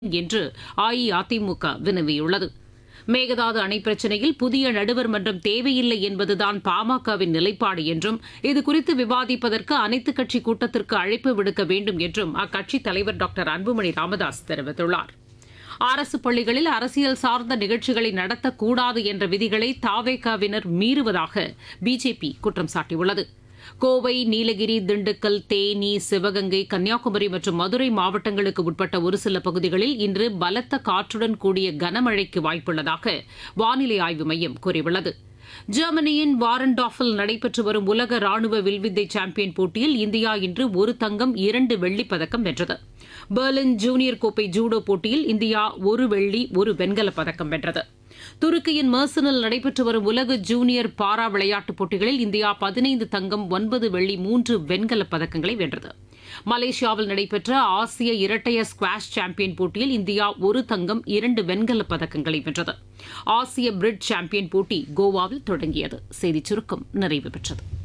என்று அஇஅதிமுக வினவியுள்ளது மேகதாது அணை பிரச்சினையில் புதிய நடுவர் மன்றம் தேவையில்லை என்பதுதான் பாமகவின் நிலைப்பாடு என்றும் இதுகுறித்து விவாதிப்பதற்கு அனைத்துக் கட்சி கூட்டத்திற்கு அழைப்பு விடுக்க வேண்டும் என்றும் அக்கட்சித் தலைவர் டாக்டர் அன்புமணி ராமதாஸ் தெரிவித்துள்ளார் அரசு பள்ளிகளில் அரசியல் சார்ந்த நிகழ்ச்சிகளை நடத்தக்கூடாது என்ற விதிகளை தாவேகாவினர் மீறுவதாக பிஜேபி குற்றம் சாட்டியுள்ளது கோவை நீலகிரி திண்டுக்கல் தேனி சிவகங்கை கன்னியாகுமரி மற்றும் மதுரை மாவட்டங்களுக்கு உட்பட்ட ஒரு சில பகுதிகளில் இன்று பலத்த காற்றுடன் கூடிய கனமழைக்கு வாய்ப்புள்ளதாக வானிலை ஆய்வு மையம் கூறியுள்ளது ஜெர்மனியின் வாரண்டாஃபில் நடைபெற்று வரும் உலக ராணுவ வில்வித்தை சாம்பியன் போட்டியில் இந்தியா இன்று ஒரு தங்கம் இரண்டு வெள்ளிப் பதக்கம் வென்றது பெர்லின் ஜூனியர் கோப்பை ஜூடோ போட்டியில் இந்தியா ஒரு வெள்ளி ஒரு வெண்கலப் பதக்கம் வென்றது துருக்கியின் மர்சனில் நடைபெற்று வரும் உலக ஜூனியர் பாரா விளையாட்டுப் போட்டிகளில் இந்தியா பதினைந்து தங்கம் ஒன்பது வெள்ளி மூன்று வெண்கலப் பதக்கங்களை வென்றது மலேசியாவில் நடைபெற்ற ஆசிய இரட்டையர் ஸ்குவாஷ் சாம்பியன் போட்டியில் இந்தியா ஒரு தங்கம் இரண்டு வெண்கலப் பதக்கங்களை வென்றது ஆசிய பிரிட்ஜ் சாம்பியன் போட்டி கோவாவில் தொடங்கியது செய்திச் சுருக்கம் நிறைவு பெற்றது